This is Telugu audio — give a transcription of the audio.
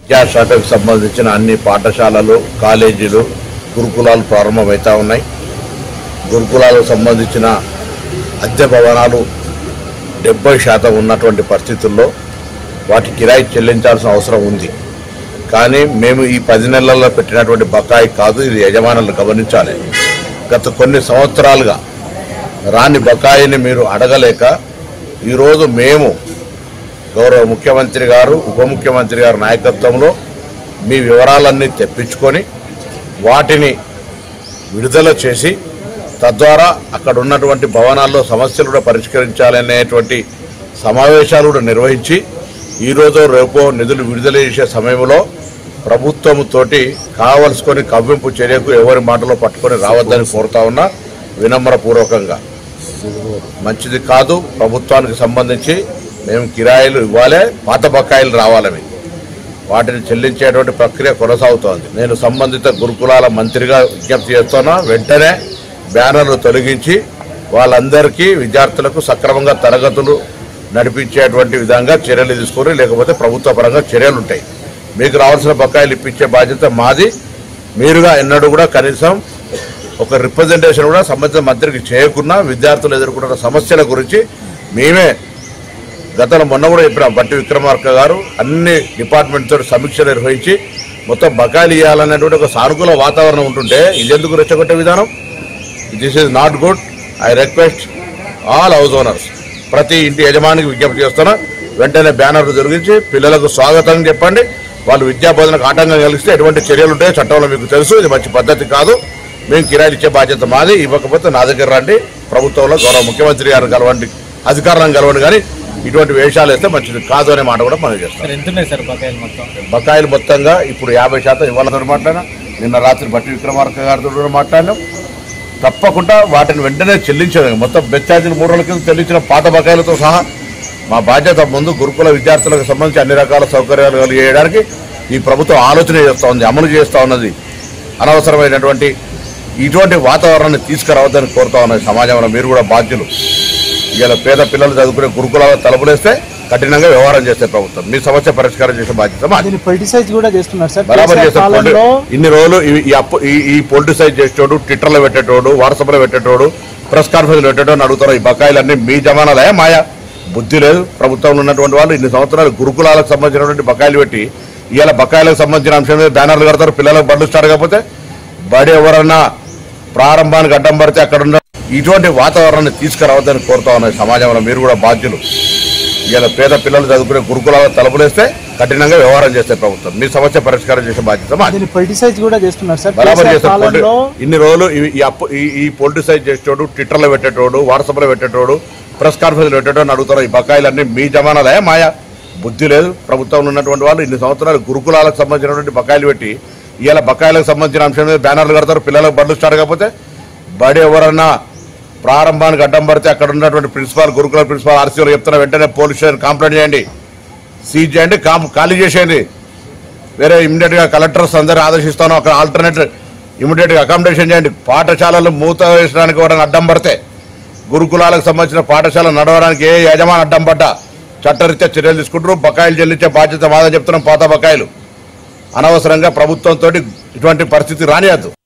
విద్యాశాఖకు సంబంధించిన అన్ని పాఠశాలలు కాలేజీలు గురుకులాలు ప్రారంభమవుతా ఉన్నాయి గురుకులాలకు సంబంధించిన అద్దె భవనాలు డెబ్బై శాతం ఉన్నటువంటి పరిస్థితుల్లో వాటి కిరాయి చెల్లించాల్సిన అవసరం ఉంది కానీ మేము ఈ పది నెలల్లో పెట్టినటువంటి బకాయి కాదు ఇది యజమానులు గమనించాలి గత కొన్ని సంవత్సరాలుగా రాని బకాయిని మీరు అడగలేక ఈరోజు మేము గౌరవ ముఖ్యమంత్రి గారు ఉప ముఖ్యమంత్రి గారి నాయకత్వంలో మీ వివరాలన్నీ తెప్పించుకొని వాటిని విడుదల చేసి తద్వారా అక్కడ ఉన్నటువంటి భవనాల్లో సమస్యలు కూడా పరిష్కరించాలనేటువంటి సమావేశాలు కూడా నిర్వహించి ఈరోజు రేపో నిధులు విడుదల చేసే సమయంలో ప్రభుత్వంతోటి కావలసుకొని కవ్వింపు చర్యకు ఎవరి మాటలో పట్టుకొని రావద్దని కోరుతా ఉన్నా వినమ్రపూర్వకంగా మంచిది కాదు ప్రభుత్వానికి సంబంధించి మేము కిరాయిలు ఇవ్వాలి పాత బకాయిలు రావాలని వాటిని చెల్లించేటువంటి ప్రక్రియ కొనసాగుతోంది నేను సంబంధిత గురుకులాల మంత్రిగా విజ్ఞప్తి చేస్తున్నా వెంటనే బ్యానర్లు తొలగించి వాళ్ళందరికీ విద్యార్థులకు సక్రమంగా తరగతులు నడిపించేటువంటి విధంగా చర్యలు తీసుకొని లేకపోతే ప్రభుత్వ పరంగా చర్యలు ఉంటాయి మీకు రావాల్సిన బకాయిలు ఇప్పించే బాధ్యత మాది మీరుగా ఎన్నడూ కూడా కనీసం ఒక రిప్రజెంటేషన్ కూడా సంబంధిత మంత్రికి చేయకున్నా విద్యార్థులు ఎదుర్కొంటున్న సమస్యల గురించి మేమే గతంలో మొన్న కూడా చెప్పిన బట్టి విక్రమార్క గారు అన్ని డిపార్ట్మెంట్ తోటి సమీక్ష నిర్వహించి మొత్తం బకాయిలు ఇవ్వాలనేటువంటి ఒక సానుకూల వాతావరణం ఉంటుంటే ఇదెందుకు రెచ్చగొట్టే విధానం this is not good I request all house owners ప్రతి ఇంటి యజమానికి విజ్ఞప్తి చేస్తున్నా వెంటనే బ్యానర్లు జరిగించి పిల్లలకు స్వాగతం చెప్పండి వాళ్ళు విద్యా బోధనకు ఆటంకం కలిగిస్తే ఎటువంటి చర్యలు ఉంటాయో చట్టంలో మీకు తెలుసు ఇది మంచి పద్ధతి కాదు మేము కిరాయిలు ఇచ్చే బాధ్యత మాది ఇవ్వకపోతే నా దగ్గర రండి ప్రభుత్వంలో గౌరవ ముఖ్యమంత్రి గారు కలవండి అధికారులను కలవండి కానీ ఇటువంటి వేషాలు వేస్తే మంచిది కాదు అనే మాట కూడా మనం చేస్తాం సార్ ఎంత ఉన్నాయి సార్ బకాయిలు మొత్తం బకాయిలు మొత్తంగా ఇప్పుడు యాభై శాతం ఇవ్వాలతో మాట్లాడినా నిన్న రాత్రి బట్టి విక్రమార్క గారితో కూడా మాట్లాడినాం తప్పకుండా వాటిని వెంటనే చెల్లించడం మొత్తం బెచ్చార్జీలు మూడు రోజుల కింద చెల్లించిన పాత బకాయిలతో సహా మా బాధ్యత ముందు గురుకుల విద్యార్థులకు సంబంధించి అన్ని రకాల సౌకర్యాలు కలిగేయడానికి ఈ ప్రభుత్వం ఆలోచన చేస్తూ ఉంది అమలు చేస్తూ ఉన్నది అనవసరమైనటువంటి ఇటువంటి వాతావరణాన్ని తీసుకురావద్దని కోరుతా ఉన్నది సమాజంలో మీరు కూడా బాధ్యులు ఇలా పేద పిల్లలు చదువుకునే గురుకులాల తలుపులేస్తే కఠినంగా వ్యవహారం చేస్తే ప్రభుత్వం మీ సమస్య పరిష్కారం చేసే బాధ్యత మాది దీన్ని పొలిటిసైజ్ కూడా చేస్తున్నారు సార్ బరాబర్ కేసీఆర్ చేసే కాలంలో ఇన్ని రోజులు ఈ- ఈ అప్పు ఈ ఈ పొలిటిసైజ్ చేసేటోడు ట్విట్టర్లో పెట్టేటోడు వాట్సాప్లో పెట్టేటోడు ప్రెస్ కాన్ఫరెన్స్ పెట్టేటోడు అడుగుతారు ఈ బకాయిలన్నీ మీ జమానాలే మాయా బుద్ధి లేదు ప్రభుత్వంలో ఉన్నటువంటి వాళ్ళు ఇన్ని సంవత్సరాలు గురుకులాలకు సంబంధించినటువంటి బకాయిలు పెట్టి ఇవాళ బకాయిలకు సంబంధించిన అంశం మీద బ్యానర్లు కడతారు పిల్లలకు బండ్లు స్టార్ట్ కాకపోతే బడి ఎవరన్నా ప్రారంభానికి అడ్డం పడితే అక్కడ ఉన్న ఇటువంటి వాతావరణాన్ని తీసుకురావద్దని కోరుతా ఉన్నది సమాజంలో మీరు కూడా బాధ్యులు ఇలా పేద పిల్లలు చదువుకునే గురుకులాల తలుపులేస్తే కఠినంగా వ్యవహారం చేస్తే ప్రభుత్వం మీ సమస్య పరిష్కారం చేసే బాధ్యత మాది దీన్ని పొలిటిసైజ్ కూడా చేస్తున్నారు సార్ బరాబర్ కేసీఆర్ చేసే కాలంలో ఇన్ని రోజులు ఈ- ఈ అప్పు ఈ ఈ పొలిటిసైజ్ చేసేటోడు ట్విట్టర్లో పెట్టేటోడు వాట్సాప్లో పెట్టేటోడు ప్రెస్ కాన్ఫరెన్స్ పెట్టేటోడు అడుగుతారు ఈ బకాయిలన్నీ మీ జమానాలే మాయా బుద్ధి లేదు ప్రభుత్వంలో ఉన్నటువంటి వాళ్ళు ఇన్ని సంవత్సరాలు గురుకులాలకు సంబంధించినటువంటి బకాయిలు పెట్టి ఇవాళ బకాయిలకు సంబంధించిన అంశం మీద బ్యానర్లు కడతారు పిల్లలకు బండ్లు స్టార్ట్ కాకపోతే బడి ఎవరన్నా ప్రారంభానికి అడ్డం పడితే అక్కడ ఉన్నటువంటి ప్రిన్సిపాల్ గురుకుల ప్రిన్సిపాల్ ఆర్సీలో చెప్తున్న వెంటనే పోలీస్ స్టేషన్ కంప్లైంట్ చేయండి సీజ్ చేయండి కామ్- ఖాళీ చేసేయండి వేరే ఇమీడియట్ గా కలెక్టర్స్ అందరూ ఆదేశిస్తాను అక్కడ ఆల్టర్నేట్ ఇమీడియట్ గా అకామిడేషన్ చేయండి పాఠశాలలు మూత వేసడానికి ఎవరైనా అడ్డం పడితే గురుకులాలకు సంబంధించిన పాఠశాల నడవడానికి ఏ యజమాని అడ్డం పడ్డా చట్టరీత్యా చర్యలు తీసుకుంటారు బకాయిలు చెల్లించే బాధ్యత మాదని చెప్తున్నాం పాత బకాయిలు అనవసరంగా ప్రభుత్వంతో ఇటువంటి పరిస్థితి రానియద్దు